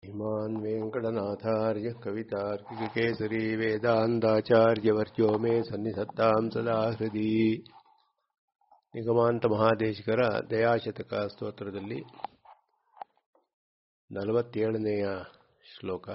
इमान् वेङ्कटनाथार्य कवितार्किककेसरी वेदान्ताचार्यवर्यो मे सन्निधत्तां सदा ಹೃದಿ ನಿಗಮಾಂತ ಮಹಾದೇಶಿಕರ ದಯಾಶತಕ ಸ್ತೋತ್ರದಲ್ಲಿ ನಲವತ್ತೇಳನೆಯ ಶ್ಲೋಕ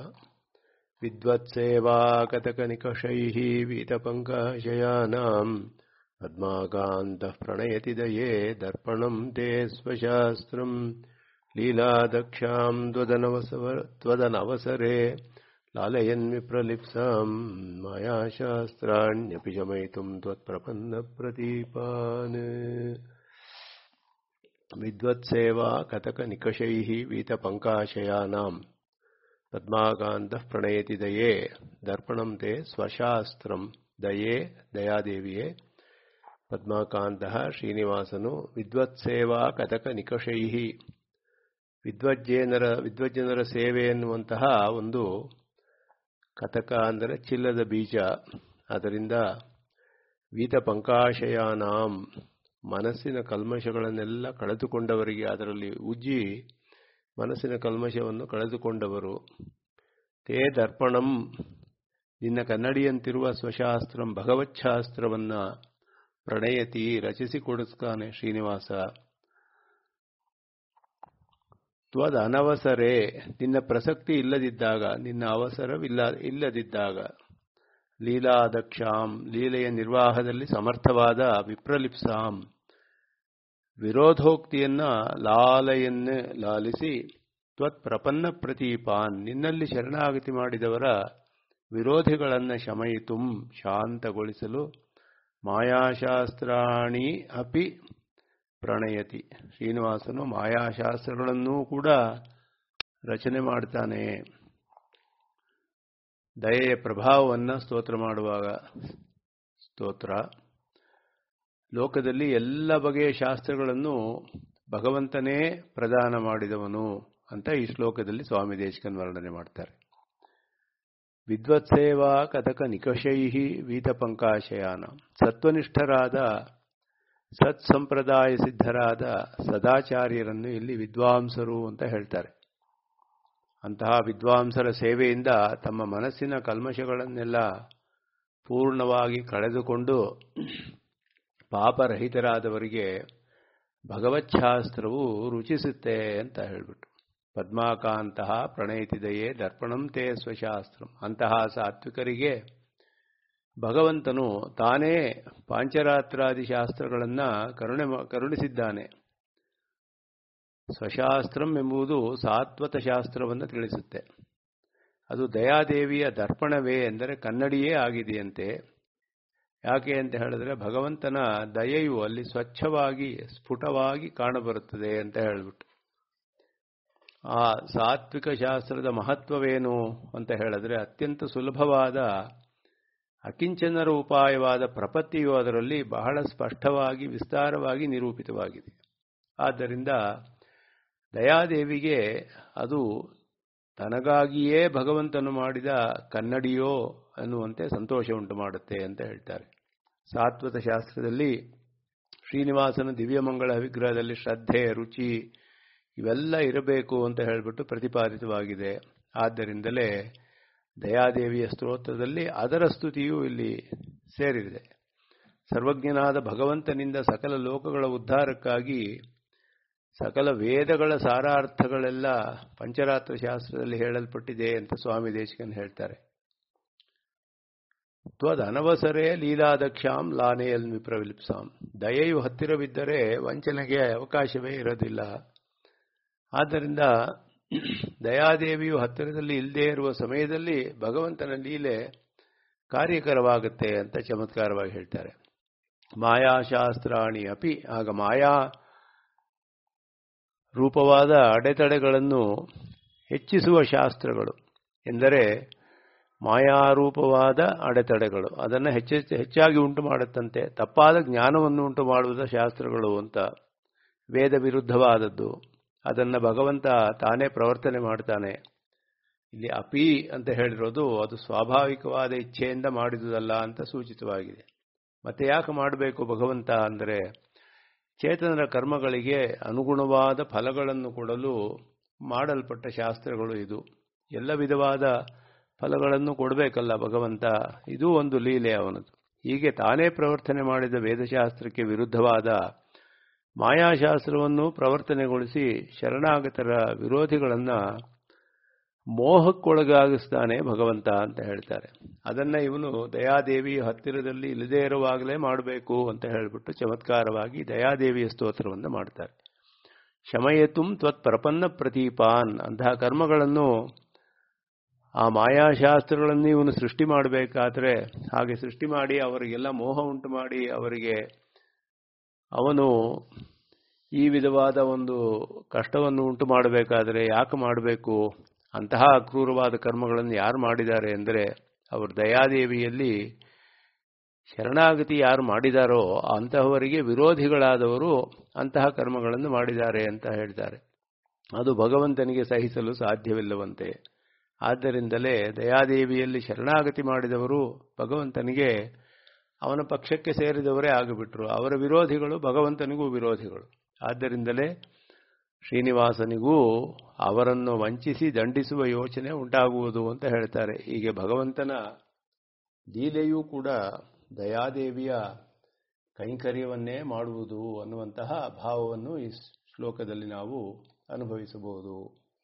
ವಿದ್ವತ್ಸೇವಾಕತಕನಿಕಷೈः वीतपङ्कशयानाम् पद्माकान्तः प्रणयति दये दर्पणम् ते स्वशास्त्रम् लीलादक्षाम् त्वदनवसरे लालयन्विप्रलिप्साम् मया शास्त्राण्यपि शमयितुम् त्वत्प्रपन्नप्रतीपान् विद्वत्सेवा कथकनिकषैः वीतपङ्काशयानाम् ಪದ್ಮಾಕಾಂತಃ ಪ್ರಣಯತಿ ದಯೇ ದರ್ಪಣಂ ತೇ ಸ್ವಶಾಸ್ತ್ರಂ ದಯೇ ದಯಾದೇವಿಯೇ ಪದ್ಮಾಕಾಂತಃ ಶ್ರೀನಿವಾಸನು ವಿದ್ವತ್ಸೇವಾ ಕಥಕ ನಿಕಷೈ ವಿದ್ವಜ್ಜೇನರ ವಿದ್ವಜ್ಜನರ ಸೇವೆ ಎನ್ನುವಂತಹ ಒಂದು ಕಥಕ ಅಂದರೆ ಚಿಲ್ಲದ ಬೀಜ ಅದರಿಂದ ವೀತ ಪಂಕಾಶಯಾನಾಂ ಮನಸ್ಸಿನ ಕಲ್ಮಶಗಳನ್ನೆಲ್ಲ ಕಳೆದುಕೊಂಡವರಿಗೆ ಅದರಲ್ಲಿ ಉಜ್ಜಿ ಮನಸ್ಸಿನ ಕಲ್ಮಶವನ್ನು ಕಳೆದುಕೊಂಡವರು ತೇ ದರ್ಪಣಂ ನಿನ್ನ ಕನ್ನಡಿಯಂತಿರುವ ಸ್ವಶಾಸ್ತ್ರಂ ಭಗವಚ್ಛಾಸ್ತ್ರವನ್ನ ಪ್ರಣಯತಿ ರಚಿಸಿಕೊಡಿಸ್ತಾನೆ ಶ್ರೀನಿವಾಸ ತ್ವದ ಅನವಸರೇ ನಿನ್ನ ಪ್ರಸಕ್ತಿ ಇಲ್ಲದಿದ್ದಾಗ ನಿನ್ನ ಅವಸರವಿಲ್ಲ ಇಲ್ಲದಿದ್ದಾಗ ಲೀಲಾದಕ್ಷಾಂ ಲೀಲೆಯ ನಿರ್ವಾಹದಲ್ಲಿ ಸಮರ್ಥವಾದ ವಿಪ್ರಲಿಪ್ಸಾಂ ವಿರೋಧೋಕ್ತಿಯನ್ನ ಲಾಲೆಯನ್ನೇ ಲಾಲಿಸಿ ತ್ವತ್ ಪ್ರಪನ್ನ ಪ್ರತೀಪಾನ್ ನಿನ್ನಲ್ಲಿ ಶರಣಾಗತಿ ಮಾಡಿದವರ ವಿರೋಧಿಗಳನ್ನು ಶಮಯಿತುಂ ಶಾಂತಗೊಳಿಸಲು ಮಾಯಾಶಾಸ್ತ್ರಾಣಿ ಅಪಿ ಪ್ರಣಯತಿ ಶ್ರೀನಿವಾಸನು ಮಾಯಾಶಾಸ್ತ್ರಗಳನ್ನೂ ಕೂಡ ರಚನೆ ಮಾಡ್ತಾನೆ ದಯೆಯ ಪ್ರಭಾವವನ್ನು ಸ್ತೋತ್ರ ಮಾಡುವಾಗ ಸ್ತೋತ್ರ ಲೋಕದಲ್ಲಿ ಎಲ್ಲ ಬಗೆಯ ಶಾಸ್ತ್ರಗಳನ್ನು ಭಗವಂತನೇ ಪ್ರದಾನ ಮಾಡಿದವನು ಅಂತ ಈ ಶ್ಲೋಕದಲ್ಲಿ ಸ್ವಾಮಿ ದೇಶಕನ್ ವರ್ಣನೆ ಮಾಡ್ತಾರೆ ವಿದ್ವತ್ಸೇವಾ ಕಥಕ ನಿಕಷೈಹಿ ವೀತಪಂಕಾಶಯಾನ ಸತ್ವನಿಷ್ಠರಾದ ಸತ್ ಸಂಪ್ರದಾಯ ಸಿದ್ಧರಾದ ಸದಾಚಾರ್ಯರನ್ನು ಇಲ್ಲಿ ವಿದ್ವಾಂಸರು ಅಂತ ಹೇಳ್ತಾರೆ ಅಂತಹ ವಿದ್ವಾಂಸರ ಸೇವೆಯಿಂದ ತಮ್ಮ ಮನಸ್ಸಿನ ಕಲ್ಮಶಗಳನ್ನೆಲ್ಲ ಪೂರ್ಣವಾಗಿ ಕಳೆದುಕೊಂಡು ಪಾಪರಹಿತರಾದವರಿಗೆ ಭಗವಚ್ಛಾಸ್ತ್ರವು ರುಚಿಸುತ್ತೆ ಅಂತ ಹೇಳಿಬಿಟ್ಟು ಪದ್ಮಾಕಾಂತಹ ಪ್ರಣಯಿತಿದೆಯೇ ದರ್ಪಣಂ ತೇ ಸ್ವಶಾಸ್ತ್ರಂ ಅಂತಹ ಸಾತ್ವಿಕರಿಗೆ ಭಗವಂತನು ತಾನೇ ಪಾಂಚರಾತ್ರಾದಿ ಶಾಸ್ತ್ರಗಳನ್ನು ಕರುಣೆ ಕರುಣಿಸಿದ್ದಾನೆ ಸ್ವಶಾಸ್ತ್ರಂ ಎಂಬುದು ಸಾತ್ವತ ಶಾಸ್ತ್ರವನ್ನು ತಿಳಿಸುತ್ತೆ ಅದು ದಯಾದೇವಿಯ ದರ್ಪಣವೇ ಎಂದರೆ ಕನ್ನಡಿಯೇ ಆಗಿದೆಯಂತೆ ಯಾಕೆ ಅಂತ ಹೇಳಿದ್ರೆ ಭಗವಂತನ ದಯೆಯು ಅಲ್ಲಿ ಸ್ವಚ್ಛವಾಗಿ ಸ್ಫುಟವಾಗಿ ಕಾಣಬರುತ್ತದೆ ಅಂತ ಹೇಳಿಬಿಟ್ಟು ಆ ಸಾತ್ವಿಕ ಶಾಸ್ತ್ರದ ಮಹತ್ವವೇನು ಅಂತ ಹೇಳಿದ್ರೆ ಅತ್ಯಂತ ಸುಲಭವಾದ ಅಕಿಂಚನರ ಉಪಾಯವಾದ ಪ್ರಪತ್ತಿಯು ಅದರಲ್ಲಿ ಬಹಳ ಸ್ಪಷ್ಟವಾಗಿ ವಿಸ್ತಾರವಾಗಿ ನಿರೂಪಿತವಾಗಿದೆ ಆದ್ದರಿಂದ ದಯಾದೇವಿಗೆ ಅದು ತನಗಾಗಿಯೇ ಭಗವಂತನು ಮಾಡಿದ ಕನ್ನಡಿಯೋ ಅನ್ನುವಂತೆ ಸಂತೋಷ ಉಂಟು ಮಾಡುತ್ತೆ ಅಂತ ಹೇಳ್ತಾರೆ ಸಾತ್ವತ ಶಾಸ್ತ್ರದಲ್ಲಿ ಶ್ರೀನಿವಾಸನ ದಿವ್ಯಮಂಗಳ ವಿಗ್ರಹದಲ್ಲಿ ಶ್ರದ್ಧೆ ರುಚಿ ಇವೆಲ್ಲ ಇರಬೇಕು ಅಂತ ಹೇಳಿಬಿಟ್ಟು ಪ್ರತಿಪಾದಿತವಾಗಿದೆ ಆದ್ದರಿಂದಲೇ ದಯಾದೇವಿಯ ಸ್ತೋತ್ರದಲ್ಲಿ ಅದರ ಸ್ತುತಿಯೂ ಇಲ್ಲಿ ಸೇರಿದೆ ಸರ್ವಜ್ಞನಾದ ಭಗವಂತನಿಂದ ಸಕಲ ಲೋಕಗಳ ಉದ್ಧಾರಕ್ಕಾಗಿ ಸಕಲ ವೇದಗಳ ಸಾರಾರ್ಥಗಳೆಲ್ಲ ಪಂಚರಾತ್ರ ಶಾಸ್ತ್ರದಲ್ಲಿ ಹೇಳಲ್ಪಟ್ಟಿದೆ ಅಂತ ಸ್ವಾಮಿ ದೇಶಕನ್ ಹೇಳ್ತಾರೆ ತ್ವದ್ ಅನವಸರೇ ಲೀಲಾದಕ್ಷಾಂ ಲಾನೆಯಲ್ ವಿಪ್ರವಿಲಿಪ್ಸಾಂ ದಯೆಯು ಹತ್ತಿರವಿದ್ದರೆ ವಂಚನೆಗೆ ಅವಕಾಶವೇ ಇರೋದಿಲ್ಲ ಆದ್ದರಿಂದ ದಯಾದೇವಿಯು ಹತ್ತಿರದಲ್ಲಿ ಇಲ್ಲದೇ ಇರುವ ಸಮಯದಲ್ಲಿ ಭಗವಂತನ ಲೀಲೆ ಕಾರ್ಯಕರವಾಗುತ್ತೆ ಅಂತ ಚಮತ್ಕಾರವಾಗಿ ಹೇಳ್ತಾರೆ ಮಾಯಾಶಾಸ್ತ್ರಾಣಿ ಅಪಿ ಆಗ ಮಾಯಾ ರೂಪವಾದ ಅಡೆತಡೆಗಳನ್ನು ಹೆಚ್ಚಿಸುವ ಶಾಸ್ತ್ರಗಳು ಎಂದರೆ ಮಾಯಾರೂಪವಾದ ಅಡೆತಡೆಗಳು ಅದನ್ನು ಹೆಚ್ಚು ಹೆಚ್ಚಾಗಿ ಉಂಟು ಮಾಡುತ್ತಂತೆ ತಪ್ಪಾದ ಜ್ಞಾನವನ್ನು ಉಂಟು ಮಾಡುವುದ ಶಾಸ್ತ್ರಗಳು ಅಂತ ವೇದ ವಿರುದ್ಧವಾದದ್ದು ಅದನ್ನು ಭಗವಂತ ತಾನೇ ಪ್ರವರ್ತನೆ ಮಾಡ್ತಾನೆ ಇಲ್ಲಿ ಅಪಿ ಅಂತ ಹೇಳಿರೋದು ಅದು ಸ್ವಾಭಾವಿಕವಾದ ಇಚ್ಛೆಯಿಂದ ಮಾಡಿದುದಲ್ಲ ಅಂತ ಸೂಚಿತವಾಗಿದೆ ಮತ್ತೆ ಯಾಕೆ ಮಾಡಬೇಕು ಭಗವಂತ ಅಂದರೆ ಚೇತನರ ಕರ್ಮಗಳಿಗೆ ಅನುಗುಣವಾದ ಫಲಗಳನ್ನು ಕೊಡಲು ಮಾಡಲ್ಪಟ್ಟ ಶಾಸ್ತ್ರಗಳು ಇದು ಎಲ್ಲ ವಿಧವಾದ ಫಲಗಳನ್ನು ಕೊಡಬೇಕಲ್ಲ ಭಗವಂತ ಇದೂ ಒಂದು ಲೀಲೆ ಅವನದು ಹೀಗೆ ತಾನೇ ಪ್ರವರ್ತನೆ ಮಾಡಿದ ವೇದಶಾಸ್ತ್ರಕ್ಕೆ ವಿರುದ್ಧವಾದ ಮಾಯಾಶಾಸ್ತ್ರವನ್ನು ಪ್ರವರ್ತನೆಗೊಳಿಸಿ ಶರಣಾಗತರ ವಿರೋಧಿಗಳನ್ನ ಮೋಹಕ್ಕೊಳಗಾಗಿಸ್ತಾನೆ ಭಗವಂತ ಅಂತ ಹೇಳ್ತಾರೆ ಅದನ್ನ ಇವನು ದಯಾದೇವಿ ಹತ್ತಿರದಲ್ಲಿ ಇಲ್ಲದೇ ಇರುವಾಗಲೇ ಮಾಡಬೇಕು ಅಂತ ಹೇಳಿಬಿಟ್ಟು ಚಮತ್ಕಾರವಾಗಿ ದಯಾದೇವಿಯ ಸ್ತೋತ್ರವನ್ನು ಮಾಡ್ತಾರೆ ಶಮಯತುಂ ತ್ವತ್ ಪ್ರಪನ್ನ ಪ್ರತೀಪಾನ್ ಅಂತಹ ಕರ್ಮಗಳನ್ನು ಆ ಮಾಯಾಶಾಸ್ತ್ರಗಳನ್ನು ಇವನು ಸೃಷ್ಟಿ ಮಾಡಬೇಕಾದ್ರೆ ಹಾಗೆ ಸೃಷ್ಟಿ ಮಾಡಿ ಅವರಿಗೆಲ್ಲ ಮೋಹ ಉಂಟು ಮಾಡಿ ಅವರಿಗೆ ಅವನು ಈ ವಿಧವಾದ ಒಂದು ಕಷ್ಟವನ್ನು ಉಂಟು ಮಾಡಬೇಕಾದ್ರೆ ಯಾಕೆ ಮಾಡಬೇಕು ಅಂತಹ ಅಕ್ರೂರವಾದ ಕರ್ಮಗಳನ್ನು ಯಾರು ಮಾಡಿದ್ದಾರೆ ಅಂದರೆ ಅವರು ದಯಾದೇವಿಯಲ್ಲಿ ಶರಣಾಗತಿ ಯಾರು ಮಾಡಿದಾರೋ ಅಂತಹವರಿಗೆ ವಿರೋಧಿಗಳಾದವರು ಅಂತಹ ಕರ್ಮಗಳನ್ನು ಮಾಡಿದ್ದಾರೆ ಅಂತ ಹೇಳ್ತಾರೆ ಅದು ಭಗವಂತನಿಗೆ ಸಹಿಸಲು ಸಾಧ್ಯವಿಲ್ಲವಂತೆ ಆದ್ದರಿಂದಲೇ ದಯಾದೇವಿಯಲ್ಲಿ ಶರಣಾಗತಿ ಮಾಡಿದವರು ಭಗವಂತನಿಗೆ ಅವನ ಪಕ್ಷಕ್ಕೆ ಸೇರಿದವರೇ ಆಗಿಬಿಟ್ರು ಅವರ ವಿರೋಧಿಗಳು ಭಗವಂತನಿಗೂ ವಿರೋಧಿಗಳು ಆದ್ದರಿಂದಲೇ ಶ್ರೀನಿವಾಸನಿಗೂ ಅವರನ್ನು ವಂಚಿಸಿ ದಂಡಿಸುವ ಯೋಚನೆ ಉಂಟಾಗುವುದು ಅಂತ ಹೇಳ್ತಾರೆ ಹೀಗೆ ಭಗವಂತನ ಲೀಲೆಯೂ ಕೂಡ ದಯಾದೇವಿಯ ಕೈಂಕರ್ಯವನ್ನೇ ಮಾಡುವುದು ಅನ್ನುವಂತಹ ಭಾವವನ್ನು ಈ ಶ್ಲೋಕದಲ್ಲಿ ನಾವು ಅನುಭವಿಸಬಹುದು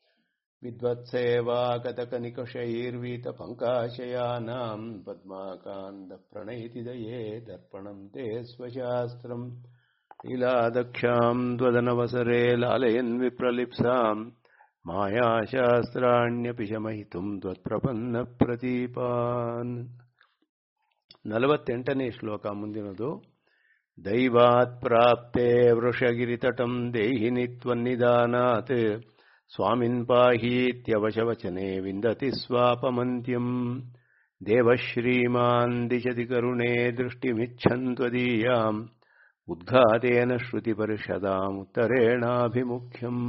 ವಿದ್ವತ್ಸೇವಾ ಕತಕನಿಕಶೈರ್ವೀತ ಪಂಕಾಶಯಾನಾಂ ಪದ್ಮಾಕಾಂದ ಪ್ರಣಯಿತಿ ದಯೇ ದರ್ಪಣಂ ತೇ ಸ್ವಶಾಸ್ತ್ರಂ ಲೀಲಾದಕ್ಷಾಂ ತ್ವದನವಸರೆ ಲಾಲಯನ್ ವಿಪ್ರಲಿಪ್ಸಾಂ ಮಾಯಾಶಾಸ್ತ್ರಾಣ್ಯಪಿ ಶಮಯಿತುಂ ತ್ವತ್ಪ್ರಪನ್ನ ಪ್ರತೀಪಾನ್ ನಲವತ್ತೆಂಟನೇ ಶ್ಲೋಕ ಮುಂದಿನದು ದೈವಾತ್ ಪ್ರಾಪ್ತೆ ವೃಷಗಿರಿತಟಂ ದೇಹಿನಿ ತ್ವನ್ನಿದಾನಾತ್ ಸ್ವಾಮಿನ್ ಪಾಹೀತ್ಯವಶವಚನೆ ವಿಂದತಿ ಸ್ವಾಪಮಂತ್ಯಂ ದೇವಶ್ರೀಮಾನ್ ದಿಶತಿ ಕರುಣೆ ದೃಷ್ಟಿಮಿಚ್ಛನ್ತ್ವದೀಯಾಂ ಉದ್ಘಾತೇನ ಶ್ರುತಿಪರಿಷದಾಂ ಉತ್ತರೇಣಾಭಿಮುಖ್ಯಂ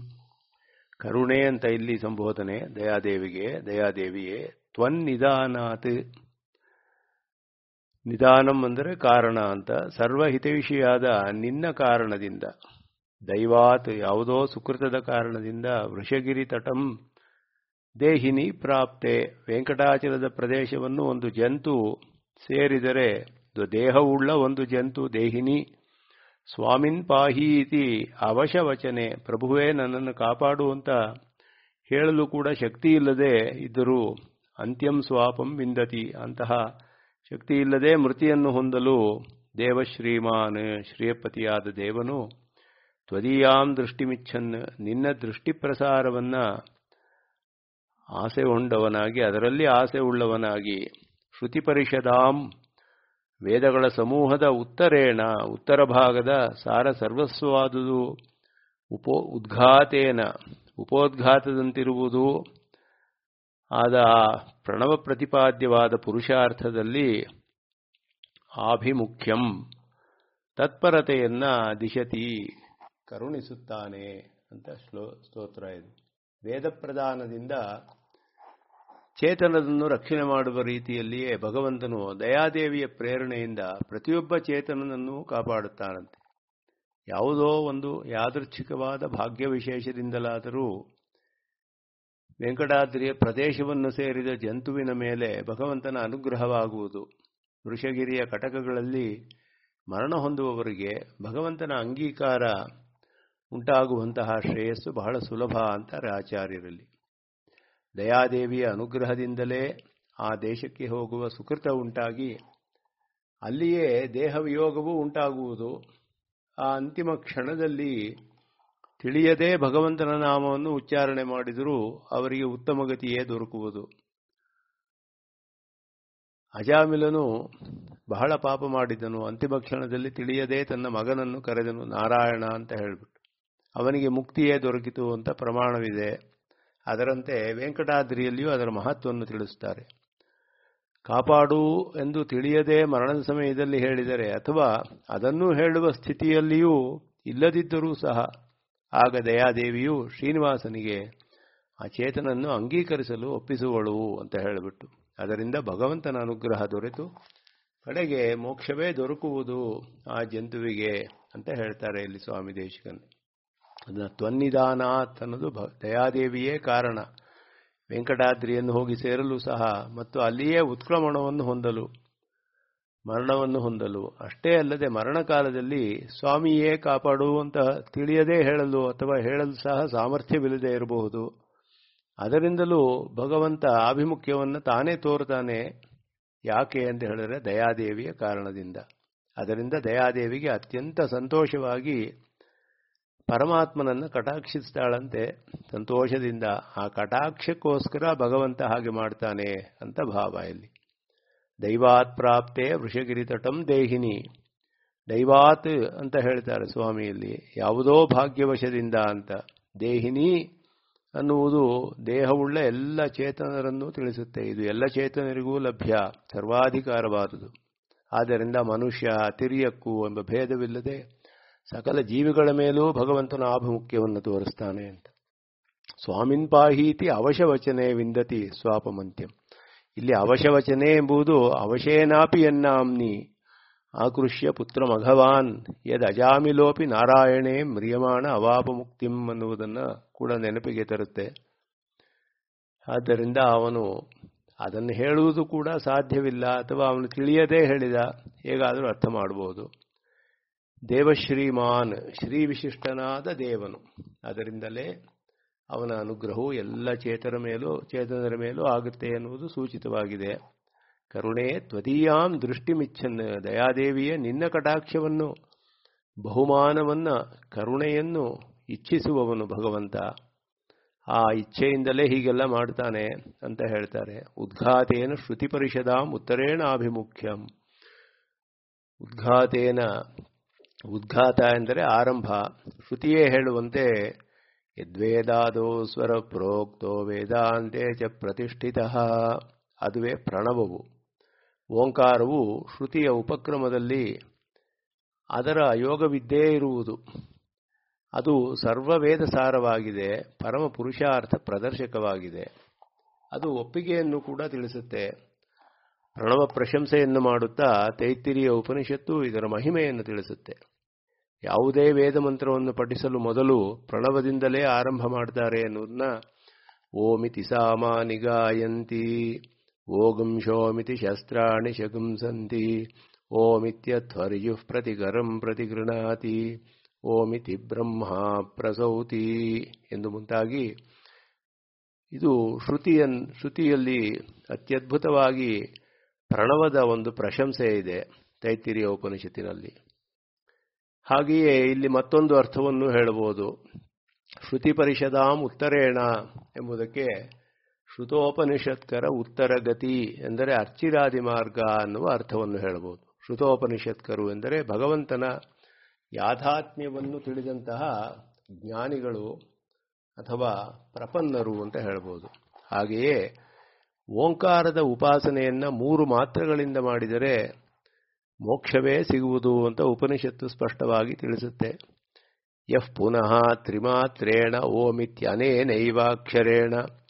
ಕರುಣೆ ಅಂತ ಇಲ್ಲಿ ಸಂಬೋಧನೆ ದಯಾದೇವಿಗೆ ದಯಾದೇವಿಯೇ ತ್ವನ್ನಿದಾನಾತ್ ನಿಧಾನಂ ಅಂದರೆ ಕಾರಣ ಅಂತ ಸರ್ವಹಿತೈಷಿಯಾದ ನಿನ್ನ ಕಾರಣದಿಂದ ದೈವಾತ್ ಯಾವುದೋ ಸುಕೃತದ ಕಾರಣದಿಂದ ವೃಷಗಿರಿ ತಟಂ ದೇಹಿನಿ ಪ್ರಾಪ್ತೆ ವೆಂಕಟಾಚಲದ ಪ್ರದೇಶವನ್ನು ಒಂದು ಜಂತು ಸೇರಿದರೆ ದೇಹವುಳ್ಳ ಒಂದು ಜಂತು ದೇಹಿನಿ ಸ್ವಾಮಿನ್ ಪಾಹಿ ಇತಿ ಅವಶವಚನೆ ಪ್ರಭುವೇ ನನ್ನನ್ನು ಕಾಪಾಡು ಅಂತ ಹೇಳಲು ಕೂಡ ಶಕ್ತಿ ಇಲ್ಲದೆ ಇದ್ದರೂ ಅಂತ್ಯಂ ಸ್ವಾಪಂ ವಿಂದತಿ ಅಂತಹ ಶಕ್ತಿ ಇಲ್ಲದೆ ಮೃತಿಯನ್ನು ಹೊಂದಲು ದೇವಶ್ರೀಮಾನ್ ಶ್ರೀಯಪತಿಯಾದ ದೇವನು ತ್ವದೀಯಾಂ ದೃಷ್ಟಿಮಿಚ್ಛನ್ ನಿನ್ನ ದೃಷ್ಟಿ ಪ್ರಸಾರವನ್ನ ಆಸೆ ಉಂಡವನಾಗಿ ಅದರಲ್ಲಿ ಆಸೆ ಉಳ್ಳವನಾಗಿ ಶ್ರುತಿ ಪರಿಷದಾಂ ವೇದಗಳ ಸಮೂಹದ ಉತ್ತರೇಣ ಉತ್ತರ ಭಾಗದ ಸಾರ ಸರ್ವಸ್ವವಾದುದು ಉಪೋ ಉದ್ಘಾತೇನ ಉಪೋದ್ಘಾತದಂತಿರುವುದು ಆದ ಪ್ರಣವ ಪ್ರತಿಪಾದ್ಯವಾದ ಪುರುಷಾರ್ಥದಲ್ಲಿ ಆಭಿಮುಖ್ಯಂ ತತ್ಪರತೆಯನ್ನ ದಿಶತಿ ಕರುಣಿಸುತ್ತಾನೆ ಅಂತ ಶ್ಲೋ ಸ್ತೋತ್ರ ಇದು ವೇದ ಪ್ರದಾನದಿಂದ ಚೇತನದನ್ನು ರಕ್ಷಣೆ ಮಾಡುವ ರೀತಿಯಲ್ಲಿಯೇ ಭಗವಂತನು ದಯಾದೇವಿಯ ಪ್ರೇರಣೆಯಿಂದ ಪ್ರತಿಯೊಬ್ಬ ಚೇತನನನ್ನು ಕಾಪಾಡುತ್ತಾನಂತೆ ಯಾವುದೋ ಒಂದು ಯಾದೃಚ್ಛಿಕವಾದ ಭಾಗ್ಯ ವಿಶೇಷದಿಂದಲಾದರೂ ವೆಂಕಟಾದ್ರಿಯ ಪ್ರದೇಶವನ್ನು ಸೇರಿದ ಜಂತುವಿನ ಮೇಲೆ ಭಗವಂತನ ಅನುಗ್ರಹವಾಗುವುದು ವೃಷಗಿರಿಯ ಕಟಕಗಳಲ್ಲಿ ಮರಣ ಹೊಂದುವವರಿಗೆ ಭಗವಂತನ ಅಂಗೀಕಾರ ಉಂಟಾಗುವಂತಹ ಶ್ರೇಯಸ್ಸು ಬಹಳ ಸುಲಭ ಅಂತಾರೆ ಆಚಾರ್ಯರಲ್ಲಿ ದಯಾದೇವಿಯ ಅನುಗ್ರಹದಿಂದಲೇ ಆ ದೇಶಕ್ಕೆ ಹೋಗುವ ಸುಕೃತ ಉಂಟಾಗಿ ಅಲ್ಲಿಯೇ ದೇಹ ವಿಯೋಗವೂ ಉಂಟಾಗುವುದು ಆ ಅಂತಿಮ ಕ್ಷಣದಲ್ಲಿ ತಿಳಿಯದೇ ಭಗವಂತನ ನಾಮವನ್ನು ಉಚ್ಚಾರಣೆ ಮಾಡಿದರೂ ಅವರಿಗೆ ಉತ್ತಮ ಗತಿಯೇ ದೊರಕುವುದು ಅಜಾಮಿಲನು ಬಹಳ ಪಾಪ ಮಾಡಿದನು ಅಂತಿಮ ಕ್ಷಣದಲ್ಲಿ ತಿಳಿಯದೇ ತನ್ನ ಮಗನನ್ನು ಕರೆದನು ನಾರಾಯಣ ಅಂತ ಹೇಳಿಬಿಟ್ಟು ಅವನಿಗೆ ಮುಕ್ತಿಯೇ ದೊರಕಿತು ಅಂತ ಪ್ರಮಾಣವಿದೆ ಅದರಂತೆ ವೆಂಕಟಾದ್ರಿಯಲ್ಲಿಯೂ ಅದರ ಮಹತ್ವವನ್ನು ತಿಳಿಸುತ್ತಾರೆ ಕಾಪಾಡು ಎಂದು ತಿಳಿಯದೆ ಮರಣದ ಸಮಯದಲ್ಲಿ ಹೇಳಿದರೆ ಅಥವಾ ಅದನ್ನು ಹೇಳುವ ಸ್ಥಿತಿಯಲ್ಲಿಯೂ ಇಲ್ಲದಿದ್ದರೂ ಸಹ ಆಗ ದಯಾದೇವಿಯು ಶ್ರೀನಿವಾಸನಿಗೆ ಆ ಚೇತನನ್ನು ಅಂಗೀಕರಿಸಲು ಒಪ್ಪಿಸುವಳು ಅಂತ ಹೇಳಿಬಿಟ್ಟು ಅದರಿಂದ ಭಗವಂತನ ಅನುಗ್ರಹ ದೊರೆತು ಕಡೆಗೆ ಮೋಕ್ಷವೇ ದೊರಕುವುದು ಆ ಜಂತುವಿಗೆ ಅಂತ ಹೇಳ್ತಾರೆ ಇಲ್ಲಿ ಸ್ವಾಮಿ ದೇಶಿಕನ್ ಅದನ್ನ ತ್ವನ್ನಿದಾನಾತ್ ಅನ್ನೋದು ದಯಾದೇವಿಯೇ ಕಾರಣ ವೆಂಕಟಾದ್ರಿಯನ್ನು ಹೋಗಿ ಸೇರಲು ಸಹ ಮತ್ತು ಅಲ್ಲಿಯೇ ಉತ್ಕ್ರಮಣವನ್ನು ಹೊಂದಲು ಮರಣವನ್ನು ಹೊಂದಲು ಅಷ್ಟೇ ಅಲ್ಲದೆ ಮರಣಕಾಲದಲ್ಲಿ ಸ್ವಾಮಿಯೇ ಕಾಪಾಡು ಅಂತ ತಿಳಿಯದೇ ಹೇಳಲು ಅಥವಾ ಹೇಳಲು ಸಹ ಸಾಮರ್ಥ್ಯವಿಲ್ಲದೆ ಇರಬಹುದು ಅದರಿಂದಲೂ ಭಗವಂತ ಆಭಿಮುಖ್ಯವನ್ನು ತಾನೇ ತೋರುತ್ತಾನೆ ಯಾಕೆ ಅಂತ ಹೇಳಿದ್ರೆ ದಯಾದೇವಿಯ ಕಾರಣದಿಂದ ಅದರಿಂದ ದಯಾದೇವಿಗೆ ಅತ್ಯಂತ ಸಂತೋಷವಾಗಿ ಪರಮಾತ್ಮನನ್ನು ಕಟಾಕ್ಷಿಸ್ತಾಳಂತೆ ಸಂತೋಷದಿಂದ ಆ ಕಟಾಕ್ಷಕ್ಕೋಸ್ಕರ ಭಗವಂತ ಹಾಗೆ ಮಾಡ್ತಾನೆ ಅಂತ ಭಾವ ಇಲ್ಲಿ ದೈವಾತ್ ಪ್ರಾಪ್ತೆ ವೃಷಗಿರಿತಟಂ ದೇಹಿನಿ ದೈವಾತ್ ಅಂತ ಹೇಳ್ತಾರೆ ಸ್ವಾಮಿಯಲ್ಲಿ ಯಾವುದೋ ಭಾಗ್ಯವಶದಿಂದ ಅಂತ ದೇಹಿನಿ ಅನ್ನುವುದು ದೇಹವುಳ್ಳ ಎಲ್ಲ ಚೇತನರನ್ನು ತಿಳಿಸುತ್ತೆ ಇದು ಎಲ್ಲ ಚೇತನರಿಗೂ ಲಭ್ಯ ಸರ್ವಾಧಿಕಾರವಾದುದು ಆದ್ದರಿಂದ ಮನುಷ್ಯ ತಿರಿಯಕ್ಕೂ ಎಂಬ ಭೇದವಿಲ್ಲದೆ ಸಕಲ ಜೀವಿಗಳ ಮೇಲೂ ಭಗವಂತನ ಆಭಿಮುಖ್ಯವನ್ನು ತೋರಿಸ್ತಾನೆ ಅಂತ ಸ್ವಾಮಿನ್ ಪಾಹೀತಿ ಅವಶವಚನೆ ವಿಂದತಿ ಸ್ವಾಪಮಂತ್ಯಂ ಇಲ್ಲಿ ಅವಶವಚನೆ ಎಂಬುದು ಅವಶೇನಾಪಿ ಎನ್ನಾಮ್ನಿ ಆಕೃಷ್ಯ ಪುತ್ರ ಮಘವಾನ್ ಯದ್ ಅಜಾಮಿಲೋಪಿ ನಾರಾಯಣೇ ಮ್ರಿಯಮಾಣ ಅವಾಪಮುಕ್ತಿಂ ಅನ್ನುವುದನ್ನು ಕೂಡ ನೆನಪಿಗೆ ತರುತ್ತೆ ಆದ್ದರಿಂದ ಅವನು ಅದನ್ನು ಹೇಳುವುದು ಕೂಡ ಸಾಧ್ಯವಿಲ್ಲ ಅಥವಾ ಅವನು ತಿಳಿಯದೇ ಹೇಳಿದ ಹೇಗಾದರೂ ಅರ್ಥ ಮಾಡಬಹುದು ದೇವಶ್ರೀಮಾನ್ ಶ್ರೀ ವಿಶಿಷ್ಟನಾದ ದೇವನು ಅದರಿಂದಲೇ ಅವನ ಅನುಗ್ರಹವು ಎಲ್ಲ ಚೇತರ ಮೇಲೂ ಚೇತನರ ಮೇಲೂ ಆಗುತ್ತೆ ಎನ್ನುವುದು ಸೂಚಿತವಾಗಿದೆ ಕರುಣೆ ತ್ವದೀಯಾಂ ದೃಷ್ಟಿಮಿಚ್ಛನ್ ದಯಾದೇವಿಯ ನಿನ್ನ ಕಟಾಕ್ಷವನ್ನು ಬಹುಮಾನವನ್ನ ಕರುಣೆಯನ್ನು ಇಚ್ಛಿಸುವವನು ಭಗವಂತ ಆ ಇಚ್ಛೆಯಿಂದಲೇ ಹೀಗೆಲ್ಲ ಮಾಡ್ತಾನೆ ಅಂತ ಹೇಳ್ತಾರೆ ಉದ್ಘಾತೇನ ಶ್ರುತಿ ಪರಿಷದಾಂ ಉತ್ತರೇಣ ಆಭಿಮುಖ್ಯಂ ಉದ್ಘಾತೇನ ಉದ್ಘಾತ ಎಂದರೆ ಆರಂಭ ಶ್ರುತಿಯೇ ಹೇಳುವಂತೆ ಯದ್ವೇದಾದೋ ಸ್ವರ ಪ್ರೋಕ್ತೋ ವೇದಾಂತೆ ಚ ಪ್ರತಿಷ್ಠಿತ ಅದುವೇ ಪ್ರಣವವು ಓಂಕಾರವು ಶ್ರುತಿಯ ಉಪಕ್ರಮದಲ್ಲಿ ಅದರ ಯೋಗವಿದ್ದೇ ಇರುವುದು ಅದು ಸರ್ವವೇದ ಸಾರವಾಗಿದೆ ಪರಮ ಪುರುಷಾರ್ಥ ಪ್ರದರ್ಶಕವಾಗಿದೆ ಅದು ಒಪ್ಪಿಗೆಯನ್ನು ಕೂಡ ತಿಳಿಸುತ್ತೆ ಪ್ರಣವ ಪ್ರಶಂಸೆಯನ್ನು ಮಾಡುತ್ತಾ ತೈತ್ತಿರಿಯ ಉಪನಿಷತ್ತು ಇದರ ಮಹಿಮೆಯನ್ನು ತಿಳಿಸುತ್ತೆ ಯಾವುದೇ ವೇದ ಮಂತ್ರವನ್ನು ಪಠಿಸಲು ಮೊದಲು ಪ್ರಣವದಿಂದಲೇ ಆರಂಭ ಮಾಡ್ತಾರೆ ಎನ್ನುವುದನ್ನ ಓಮಿತಿ ಸಾಮಾನಿ ಗಾಯಂತಿ ಓಗುಂಶೋಮಿತಿ ಶಸ್ತ್ರಾಣಿ ಶಗುಂಸಂತಿ ಓಮಿತ್ಯಧ್ವರ್ಯುಃ ಪ್ರತಿಗರಂ ಪ್ರತಿಗೃಣಾತಿ ಓಮಿತಿ ಬ್ರಹ್ಮ ಪ್ರಸೌತಿ ಎಂದು ಮುಂತಾಗಿ ಇದು ಶ್ರುತಿಯನ್ ಶ್ರುತಿಯಲ್ಲಿ ಅತ್ಯದ್ಭುತವಾಗಿ ಪ್ರಣವದ ಒಂದು ಪ್ರಶಂಸೆ ಇದೆ ತೈತಿರಿಯ ಉಪನಿಷತ್ತಿನಲ್ಲಿ ಹಾಗೆಯೇ ಇಲ್ಲಿ ಮತ್ತೊಂದು ಅರ್ಥವನ್ನು ಹೇಳಬಹುದು ಶ್ರುತಿ ಪರಿಷದಾಂ ಉತ್ತರೇಣ ಎಂಬುದಕ್ಕೆ ಶ್ರುತೋಪನಿಷತ್ಕರ ಉತ್ತರ ಗತಿ ಎಂದರೆ ಅರ್ಚಿರಾದಿ ಮಾರ್ಗ ಅನ್ನುವ ಅರ್ಥವನ್ನು ಹೇಳಬಹುದು ಶ್ರುತೋಪನಿಷತ್ಕರು ಎಂದರೆ ಭಗವಂತನ ಯಾಥಾತ್ಮ್ಯವನ್ನು ತಿಳಿದಂತಹ ಜ್ಞಾನಿಗಳು ಅಥವಾ ಪ್ರಪನ್ನರು ಅಂತ ಹೇಳಬಹುದು ಹಾಗೆಯೇ ಓಂಕಾರದ ಉಪಾಸನೆಯನ್ನ ಮೂರು ಮಾತ್ರಗಳಿಂದ ಮಾಡಿದರೆ ಮೋಕ್ಷವೇ ಸಿಗುವುದು ಅಂತ ಉಪನಿಷತ್ತು ಸ್ಪಷ್ಟವಾಗಿ ತಿಳಿಸುತ್ತೆ ಯಃ ಪುನಃ ತ್ರಿಮಾತ್ರೇಣ ಓಮಿತ್ಯನೇನೈವಾಕ್ಷರೇಣ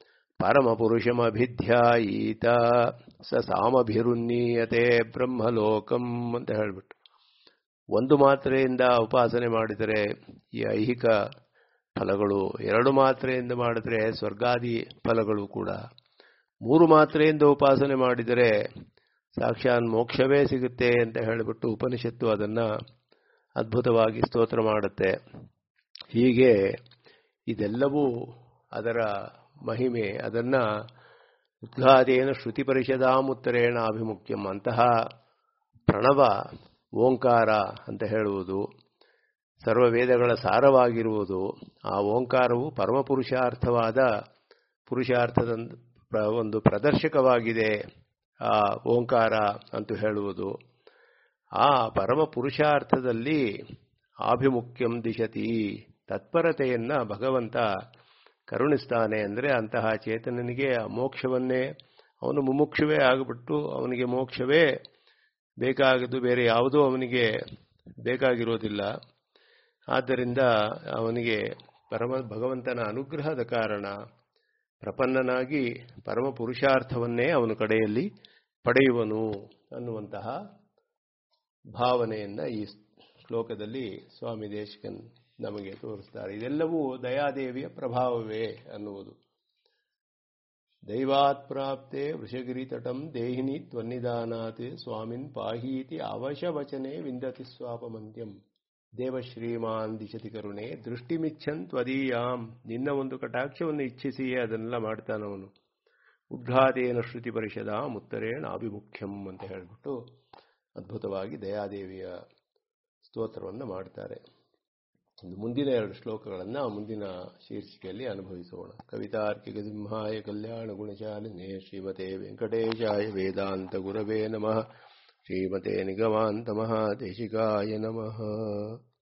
ಪರಮಪುರುಷಮಭಿಧ್ಯಾಯೀತ ಸ ಸಾಮಭಿರುನ್ನೀಯತೆ ಬ್ರಹ್ಮಲೋಕಂ ಅಂತ ಹೇಳ್ಬಿಟ್ಟು ಒಂದು ಮಾತ್ರೆಯಿಂದ ಉಪಾಸನೆ ಮಾಡಿದರೆ ಈ ಐಹಿಕ ಫಲಗಳು ಎರಡು ಮಾತ್ರೆಯಿಂದ ಮಾಡಿದರೆ ಸ್ವರ್ಗಾದಿ ಫಲಗಳು ಕೂಡ ಮೂರು ಮಾತ್ರೆಯಿಂದ ಉಪಾಸನೆ ಮಾಡಿದರೆ ಸಾಕ್ಷಾತ್ ಮೋಕ್ಷವೇ ಸಿಗುತ್ತೆ ಅಂತ ಹೇಳಿಬಿಟ್ಟು ಉಪನಿಷತ್ತು ಅದನ್ನ ಅದ್ಭುತವಾಗಿ ಸ್ತೋತ್ರ ಮಾಡುತ್ತೆ ಹೀಗೆ ಇದೆಲ್ಲವೂ ಅದರ ಮಹಿಮೆ ಅದನ್ನ ಉದ್ಘಾತೇನ ಶ್ರುತಿ ಪರಿಷದಾಮುತ್ತರೇಣ ಅಭಿಮುಖ್ಯಂ ಅಂತಹ ಪ್ರಣವ ಓಂಕಾರ ಅಂತ ಹೇಳುವುದು ಸರ್ವವೇದಗಳ ಸಾರವಾಗಿರುವುದು ಆ ಓಂಕಾರವು ಪರಮಪುರುಷಾರ್ಥವಾದ ಪುರುಷಾರ್ಥದ ಒಂದು ಪ್ರದರ್ಶಕವಾಗಿದೆ ಆ ಓಂಕಾರ ಅಂತ ಹೇಳುವುದು ಆ ಪರಮ ಪುರುಷಾರ್ಥದಲ್ಲಿ ಆಭಿಮುಖ್ಯಂ ದಿಶತಿ ತತ್ಪರತೆಯನ್ನ ಭಗವಂತ ಕರುಣಿಸ್ತಾನೆ ಅಂದರೆ ಅಂತಹ ಚೇತನನಿಗೆ ಆ ಮೋಕ್ಷವನ್ನೇ ಅವನು ಮುಮುಕ್ಷವೇ ಆಗಿಬಿಟ್ಟು ಅವನಿಗೆ ಮೋಕ್ಷವೇ ಬೇಕಾಗದು ಬೇರೆ ಯಾವುದೂ ಅವನಿಗೆ ಬೇಕಾಗಿರೋದಿಲ್ಲ ಆದ್ದರಿಂದ ಅವನಿಗೆ ಪರಮ ಭಗವಂತನ ಅನುಗ್ರಹದ ಕಾರಣ ಪ್ರಪನ್ನನಾಗಿ ಪರಮ ಪುರುಷಾರ್ಥವನ್ನೇ ಅವನು ಕಡೆಯಲ್ಲಿ ಪಡೆಯುವನು ಅನ್ನುವಂತಹ ಭಾವನೆಯನ್ನ ಈ ಶ್ಲೋಕದಲ್ಲಿ ಸ್ವಾಮಿ ದೇಶಕನ್ ನಮಗೆ ತೋರಿಸ್ತಾರೆ ಇದೆಲ್ಲವೂ ದಯಾದೇವಿಯ ಪ್ರಭಾವವೇ ಅನ್ನುವುದು ದೈವಾತ್ ಪ್ರಾಪ್ತೆ ವೃಷಗಿರಿತಟಂ ದೇಹಿನಿ ತ್ವನ್ನಿದಾನಾತ್ ಸ್ವಾಮಿನ್ ಪಾಹೀತಿ ಅವಶವಚನೆ ವಿಂದತಿ ಸ್ವಾಪಮಂತ್ಯಂ ದೇವಶ್ರೀಮಾನ್ ದಿಶತಿ ಕರುಣೆ ದೃಷ್ಟಿಮಿಚ್ಛನ್ ತ್ವದೀಯಾಂ ನಿನ್ನ ಒಂದು ಕಟಾಕ್ಷವನ್ನು ಇಚ್ಛಿಸಿಯೇ ಅದನ್ನೆಲ್ಲ ಮಾಡ್ತಾನವನು ಉದ್ಘಾತೇನ ಶ್ರುತಿ ಪರಿಷದ ಮುತ್ತರೇಣ ಅಭಿಮುಖ್ಯಂ ಅಂತ ಹೇಳಿಬಿಟ್ಟು ಅದ್ಭುತವಾಗಿ ದಯಾದೇವಿಯ ಸ್ತೋತ್ರವನ್ನು ಮಾಡ್ತಾರೆ ಒಂದು ಮುಂದಿನ ಎರಡು ಶ್ಲೋಕಗಳನ್ನು ಮುಂದಿನ ಶೀರ್ಷಿಕೆಯಲ್ಲಿ ಅನುಭವಿಸೋಣ ಕವಿತಾರ್ಕಿಕ ಸಿಂಹಾಯ ಕಲ್ಯಾಣ ಗುಣಶಾಲಿನೇ ಶ್ರೀಮತೆ ವೆಂಕಟೇಶಾಯ ವೇದಾಂತ ಗುರವೇ ನಮಃ ಶ್ರೀಮತೆ ನಿಗಮಾಂತ ಮಹಾದೇಶಿಕಾಯ ನಮಃ